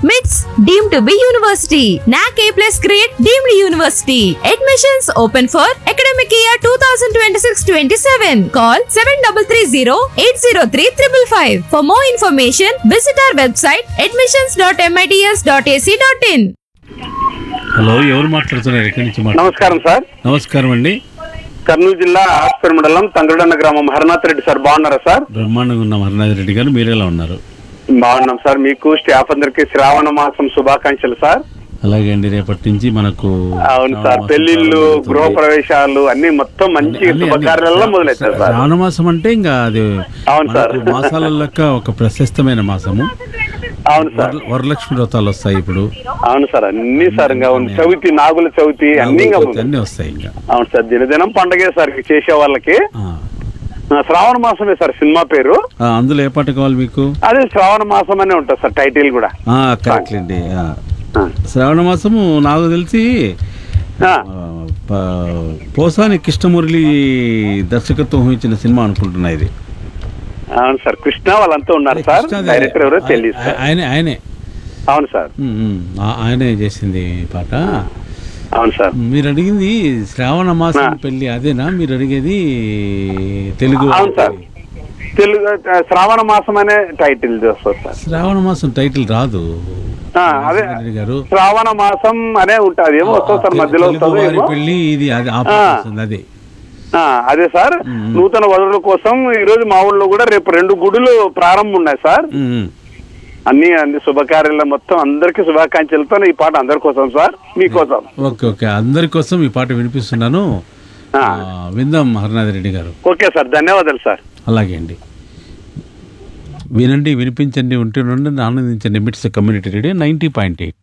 మిట్స్ deem to be university NAAC A plus grade deemed university admissions open for academic year two thousand twenty six twenty seven call seven double three zero eight zero three triple five for more information visit our website admissions dot MITS dot AC dot in hello ఎవరు మాట్లాడుతున్నారు ఎక్కడి నుంచి మాట్లాడు నమస్కారం sir నమస్కారం అండి కర్నూలు జిల్లా ఆస్పేట మండలం తంగడన్న గ్రామం హరనాథ్ రెడ్డి సార్ బాగున్నారా సార్ బ్రహ్మాండంగా ఉన్నాం హరినాథ్ రెడ్డి గారు మీరు ఎలా ఉన్నారు బాగున్నాం సార్ మీకు స్టాఫ్ అందరికి శ్రావణ మాసం శుభాకాంక్షలు సార్ అలాగే అండి రేపటి నుంచి మనకు అవును సార్ శ్రావణ పెళ్లిళ్ళు మాసం జరుగుతుంది. గృహ ప్రవేశాలు అన్ని మొత్తం మంచి అన్ని- అన్ని- శుభకార్యాలలో మొదలెట్టారు సార్ శ్రావణ మాసం అంటే ఇంకా అది అవును సార్. మనకు మాసాల లెక్క ఒక ప్రశస్తమైన మాసము అవును సార్ వర- వరలక్ష్మి వ్రతాలు వస్తాయి ఇప్పుడు అవును సార్ అన్ని సార్ ఇంకా ఉంది. చవితి నాగుల చవితి అన్ని ఇంకా ఉంది. అన్ని వస్తాయి ఇంకా అవును సార్ దినదినం పండగే సార్ ఇక చేసే వాళ్ళకి ఆ. ఆ, శ్రావణ మాసమే సార్ సినిమా పేరు ఆ, అందులో ఏ పాట కావాలి మీకు అదే శ్రావణ మాసం అనే ఉంటుంది సార్ టైటిల్ కూడా ఆ, కరెక్ట్ అండి ఆ. ఆ. శ్రావణ మాసము నాకు తెలిసి ఆ, ఆ, ప- పోసాని కృష్ణమురళి దర్శకత్వం వహించిన సినిమా అనుకుంటున్నా ఇది అవును సార్ కృష్ణ వాళ్ళంతా ఉన్నారు సార్ కృష్ణ డైరెక్టర్ ఎవరో తెలియదు ఆ- సార్ ఆయనే ఆయనే అవును సార్ ఉమ్, ఉమ్. ఆ- ఆయనే చేసింది ఈ పాట అవును సార్ మీరు అడిగింది శ్రావణ మాసం ఆ. పెళ్లి అదేనా మీరు అడిగేది తెలుగు అవును సార్ తెలుగు ఆ, శ్రావణ మాసం అనే టైటిల్ వస్తుంది సార్ శ్రావణ మాసం టైటిల్ రాదు ఆ, అదే రెడ్డి గారు శ్రావణ మాసం అనే ఉంటుంది ఏమో వస్తుంది సార్ తెలు- మధ్యలో తెలుగు వస్తుంది వారి ఏమో పెళ్లి ఇది అది ఆ పాట వస్తుంది, అది ఆ, అదే సార్ మ్మ్. నూతన వధువుల కోసం ఈ రోజు మా ఊళ్ళో కూడా రేపు రెండు గుడులు ప్రారంభం ఉన్నాయి సార్ ఉమ్, ఉమ్. అన్ని అన్ని శుభకార్యాలు మొత్తం అందరికి శుభాకాంక్షలతో ఈ పాట అందరి కోసం సార్ మీకోసం ఓకే ఓకే అందరి కోసం ఈ పాట వినిపిస్తున్నాను ఆ. ఆ, విందాం హరినాథ్ రెడ్డి గారు ఓకే సార్ ధన్యవాదాలు సార్ అలాగే అండి వినండి వినిపించండి ఉంటే నుండి ఆనందించండి MITS community radio ninety point eight